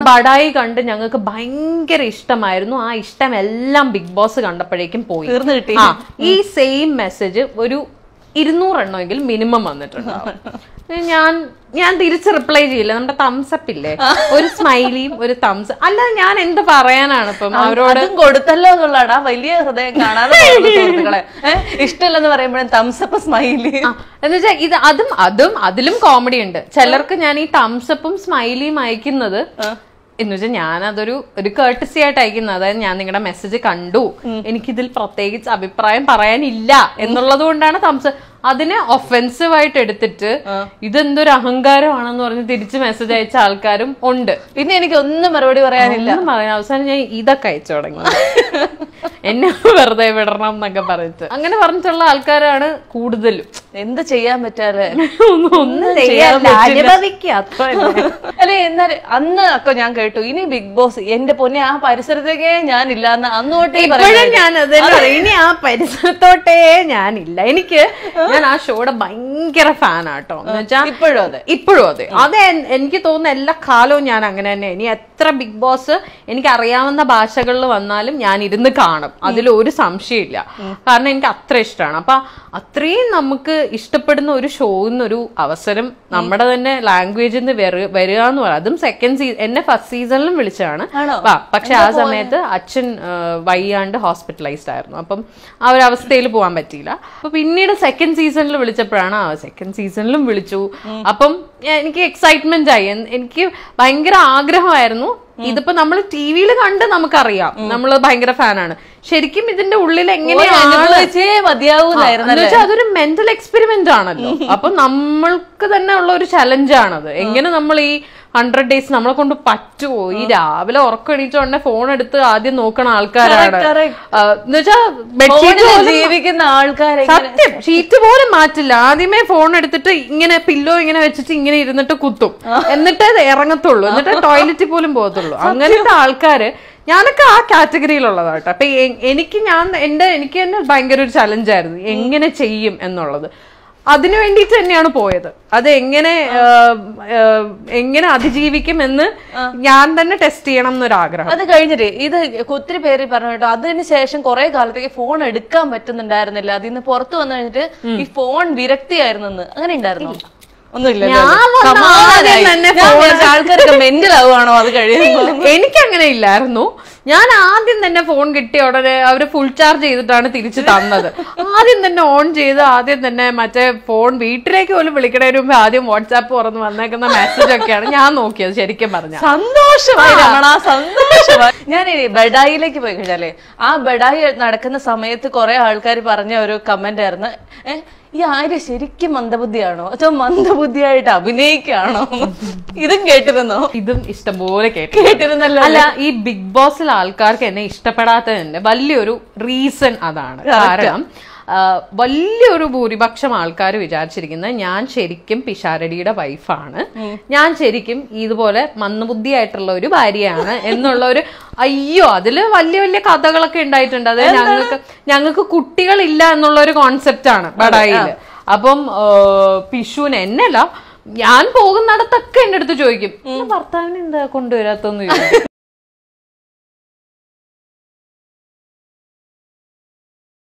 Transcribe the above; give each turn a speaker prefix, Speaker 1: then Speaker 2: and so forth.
Speaker 1: ബഡായി കണ്ട് ഞങ്ങൾക്ക് ഭയങ്കര ഇഷ്ടമായിരുന്നു ആ ഇഷ്ടം എല്ലാം ബിഗ് ബോസ് കണ്ടപ്പോഴേക്കും പോയി
Speaker 2: തീർന്നു കിട്ടി
Speaker 1: ആ ഈ സെയിം മെസ്സേജ് ഒരു ഇരുന്നൂറെണ്ണമെങ്കിൽ മിനിമം വന്നിട്ടുണ്ടാവും ഞാൻ ഞാൻ തിരിച്ച് റിപ്ലൈ ചെയ്യില്ല നമ്മുടെ തംസപ്പ് ഇല്ലേ ഒരു സ്മൈലിയും ഒരു തംസ് അല്ല ഞാൻ എന്ത് പറയാനാണ് ഇപ്പം അവരോട്
Speaker 2: അതും കൊടുത്തല്ലോ എന്നുള്ളതാണ് ആ വലിയ ഹൃദയം കാണാതെ പോകുന്നു സുഹൃത്തുക്കളെ ഏഹ് ഇഷ്ടമല്ലെന്ന് പറയുമ്പോഴും തംസപ്പ് സ്മൈലി
Speaker 1: ആ, എന്ന് വെച്ചാൽ ഇത് അതും അതും അതിലും കോമഡി ഉണ്ട് ചിലർക്ക് ഞാൻ ഈ തംസപ്പും സ്മൈലിയും അയക്കുന്നത് എന്ന് വെച്ചാൽ ഞാൻ അതൊരു ഒരു കേർട്ടസി ആയിട്ട് അയക്കുന്നത് അതായത് ഞാൻ നിങ്ങളുടെ മെസ്സേജ് കണ്ടു എനിക്കിതിൽ പ്രത്യേകിച്ച് അഭിപ്രായം പറയാനില്ല എന്നുള്ളത് കൊണ്ടാണ് തംസ് അതിനെ ഒഫെൻസീവ് ആയിട്ട് എടുത്തിട്ട് ഇതെന്തൊരു അഹങ്കാരമാണെന്ന് പറഞ്ഞ് തിരിച്ച് മെസ്സേജ് അയച്ച ആൾക്കാരും ഉണ്ട്
Speaker 2: പിന്നെ എനിക്ക് ഒന്നും മറുപടി പറയാനില്ല
Speaker 1: ഒന്നും പറയാൻ അവസാനം ഞാൻ ഇതൊക്കെ അയച്ചു തുടങ്ങി എന്നെ വെറുതെ വിടണം എന്നൊക്കെ പറഞ്ഞിട്ട് അങ്ങനെ പറഞ്ഞിട്ടുള്ള ആൾക്കാരാണ് കൂടുതലും
Speaker 2: എന്ത് ചെയ്യാൻ പറ്റാല്ലേ
Speaker 1: ഒന്നും ഒന്നും
Speaker 2: ചെയ്യാൻ
Speaker 1: ചെയ്യാനില്ല
Speaker 2: പറ്റില്ല.
Speaker 1: അനുഭവിക്കുക അത്ര തന്നെ.
Speaker 2: അല്ലെ എന്നാൽ അന്ന് ഒക്കെ ഞാൻ കേട്ടു ഇനി ബിഗ് ബോസ് എന്റെ പൊന്നെ ആ പരിസരത്തേക്കേ ഞാൻ ഇല്ലാന്ന് അന്ന് തൊട്ടേ
Speaker 1: ഇപ്പോഴും
Speaker 2: പറയുന്നത്.
Speaker 1: ഞാൻ അത് തന്നെ പറയും. ഇനി ആ പരിസരത്തോട്ടേ ഞാനില്ല എനിക്ക് ഞാൻ ആ ഷോയുടെ ഭയങ്കര ഫാനാട്ടോ എന്ന് വെച്ചാൽ
Speaker 2: ഇപ്പോഴും അതെ
Speaker 1: ഇപ്പോഴും അതെ അത് എൻ- എനിക്ക് തോന്നുന്ന എല്ലാ കാലവും ഞാൻ അങ്ങനെ തന്നെ ഇനി എത്ര ബിഗ് ബോസ് എനിക്ക് അറിയാവുന്ന ഭാഷകളിൽ വന്നാലും ഞാൻ ഇരുന്ന് കാണും അതിൽ ഒരു സംശയമില്ല കാരണം എനിക്ക് അത്ര ഇഷ്ടമാണ് അപ്പൊ അത്രയും നമുക്ക് ഇഷ്ടപ്പെടുന്ന ഒരു ഷോയിൽ നിന്ന് ഒരു അവസരം നമ്മുടെ തന്നെ ലാംഗ്വേജിൽ നിന്ന് വരിക എന്ന് പറയാം അതും സെക്കൻഡ് സീസൺ എന്നെ ഫസ്റ്റ് സീസണിലും വിളിച്ചതാണ്
Speaker 2: ആണോ?
Speaker 1: ആ, പക്ഷെ ആ സമയത്ത് അച്ഛൻ ആ, വയ്യാണ്ട് ഹോസ്പിറ്റലൈസ്ഡ് ആയിരുന്നു അപ്പം ആ ഒരു അവസ്ഥയിൽ പോകാൻ പറ്റിയില്ല അപ്പൊ പിന്നീട് സെക്കൻഡ് സീസണിൽ വിളിച്ചപ്പോഴാണ് ആ സെക്കൻഡ് സീസണിലും വിളിച്ചു അപ്പം ഞാൻ- എനിക്ക് എക്സൈറ്റ്മെന്റ് ആയി എൻ- എനിക്ക് ഭയങ്കര ആഗ്രഹമായിരുന്നു ഇതിപ്പോ നമ്മൾ ടി വിയിൽ കണ്ട് നമുക്കറിയാം നമ്മൾ ഭയങ്കര ഫാനാണ് ശരിക്കും ഇതിന്റെ ഉള്ളിൽ എങ്ങനെയാണ്
Speaker 2: അനുഭവിച്ചേ മതിയാവൂന്നായിരുന്നു
Speaker 1: എന്ന് വെച്ചാൽ അതൊരു മെന്റൽ എക്സ്പെരിമെന്റ് ആണല്ലോ അപ്പൊ നമ്മൾക്ക് തന്നെ ഉള്ള ഒരു ചലഞ്ചാണത് എങ്ങനെ നമ്മൾ ഈ ഹൺഡ്രഡ് ഡേയ്സ് നമ്മളെ കൊണ്ട് പറ്റുമോ ഈ രാവിലെ ഉറക്കം എണീറ്റോണ്ടേ ഫോൺ എടുത്ത് ആദ്യം നോക്കണ ആൾക്കാരാണ്
Speaker 2: correct.
Speaker 1: ആ, എന്ന് വെച്ചാൽ ബെഡ്ഷീറ്റ്
Speaker 2: ഫോണില്
Speaker 1: പോലും
Speaker 2: ജീവിക്കുന്ന ആൾക്കാരെ
Speaker 1: സത്യം ഷീറ്റ് പോലും മാറ്റില്ല ആദ്യമേ ഫോൺ എടുത്തിട്ട് ഇങ്ങനെ പില്ലോ ഇങ്ങനെ വെച്ചിട്ട് ഇങ്ങനെ ഇരുന്നിട്ട് കുത്തും എന്നിട്ട് അത് ഇറങ്ങത്തുള്ളൂ എന്നിട്ട് ടോയ്ലറ്റിൽ പോലും പോകത്തുള്ളൂ അങ്ങനത്തെ ആൾക്കാര് ഞാനൊക്കെ ആ കാറ്റഗറിയിലുള്ളതാട്ടോ അപ്പൊ എ- എനിക്ക് ഞാൻ എന്റെ എനിക്ക് തന്നെ ഭയങ്കര ഒരു ചലഞ്ചായിരുന്നു എങ്ങനെ ചെയ്യും എന്നുള്ളത് അതിനു വേണ്ടിയിട്ട് തന്നെയാണ് പോയത് അത് എങ്ങനെ ആ, ആ, എങ്ങനെ അതിജീവിക്കും എന്ന് ഞാൻ തന്നെ ടെസ്റ്റ് ചെയ്യണം എന്നൊരാഗ്രഹം
Speaker 2: അത് കഴിഞ്ഞിട്ട് ഇത് ഒത്തിരി പേര് പറഞ്ഞു കേട്ടോ അതിന് ശേഷം കുറെ കാലത്തേക്ക് ഫോൺ എടുക്കാൻ പറ്റുന്നുണ്ടായിരുന്നില്ല അതിൽ നിന്ന് പുറത്തു വന്നു കഴിഞ്ഞിട്ട് ഈ ഫോൺ വിരക്തിയായിരുന്നു അങ്ങനെ ഉണ്ടായിരുന്നു ഒന്നുമില്ല
Speaker 1: ഞാൻ വന്ന ആദ്യം തന്നെ phone-
Speaker 2: ആൾക്കാരൊക്കെ മെന്റൽ ആവുകയാണോ അത് കഴിയുമ്പോ
Speaker 1: എനിക്കങ്ങനെ ഇല്ലായിരുന്നു ഞാൻ ആദ്യം തന്നെ ഫോൺ കിട്ടിയ ഉടനെ അവര് ഫുൾ ചാർജ് ചെയ്തിട്ടാണ് തിരിച്ചു തന്നത് ആദ്യം തന്നെ ഓൺ ചെയ്ത് ആദ്യം തന്നെ മറ്റേ ഫോൺ വീട്ടിലേക്ക് പോലും വിളിക്കണതിന് മുമ്പ് ആദ്യം വാട്സാപ്പ് തുറന്ന് വന്നേക്കുന്ന മെസ്സേജ് ഒക്കെയാണ് ഞാൻ നോക്കിയത് ശരിക്കും പറഞ്ഞ
Speaker 2: സന്തോഷമായി രമണ സന്തോഷമായി ഞാൻ ബഡായിലേക്ക് പോയി കഴിഞ്ഞാലേ ആ ബഡായി നടക്കുന്ന സമയത്ത് കുറെ ആൾക്കാർ പറഞ്ഞ ഒരു കമന്റ് ആയിരുന്നു ഏഹ് ഈ ആര്യ ശരിക്കും മന്ദബുദ്ധിയാണോ അതോ മന്ദബുദ്ധിയായിട്ട് അഭിനയിക്കുകയാണോ ഇതും കേട്ടിരുന്നോ
Speaker 1: ഇതും ഇഷ്ടംപോലെ കേട്ടു
Speaker 2: കേട്ടിരുന്നല്ലോ
Speaker 1: അല്ല ഈ ബിഗ് ബോസിൽ ആൾക്കാർക്ക് എന്നെ ഇഷ്ടപ്പെടാത്തതിന്റെ വലിയൊരു റീസൺ അതാണ് കാരണം ആ, വലിയൊരു ഭൂരിപക്ഷം ആൾക്കാർ വിചാരിച്ചിരിക്കുന്നത് ഞാൻ ശരിക്കും പിഷാരടിയുടെ വൈഫാണ് ഞാൻ ശരിക്കും ഇതുപോലെ മന്ദബുദ്ധിയായിട്ടുള്ള ഒരു ഭാര്യയാണ് എന്നുള്ള ഒരു അയ്യോ അതില് വലിയ വലിയ കഥകളൊക്കെ ഉണ്ടായിട്ടുണ്ട് അത് ഞങ്ങൾക്ക് ഞങ്ങൾക്ക് കുട്ടികളില്ല എന്നുള്ള ഒരു കോൺസെപ്റ്റ് ആണ് ബഡായില് അപ്പം ആ, പിഷുവിന് എന്നല്ല ഞാൻ പോകുന്നിടത്തൊക്കെ എന്റെ അടുത്ത് ചോദിക്കും "നിന്റെ ഭർത്താവിന് എന്താ കൊണ്ടുവരാത്തെന്ന് ചോദിക്കും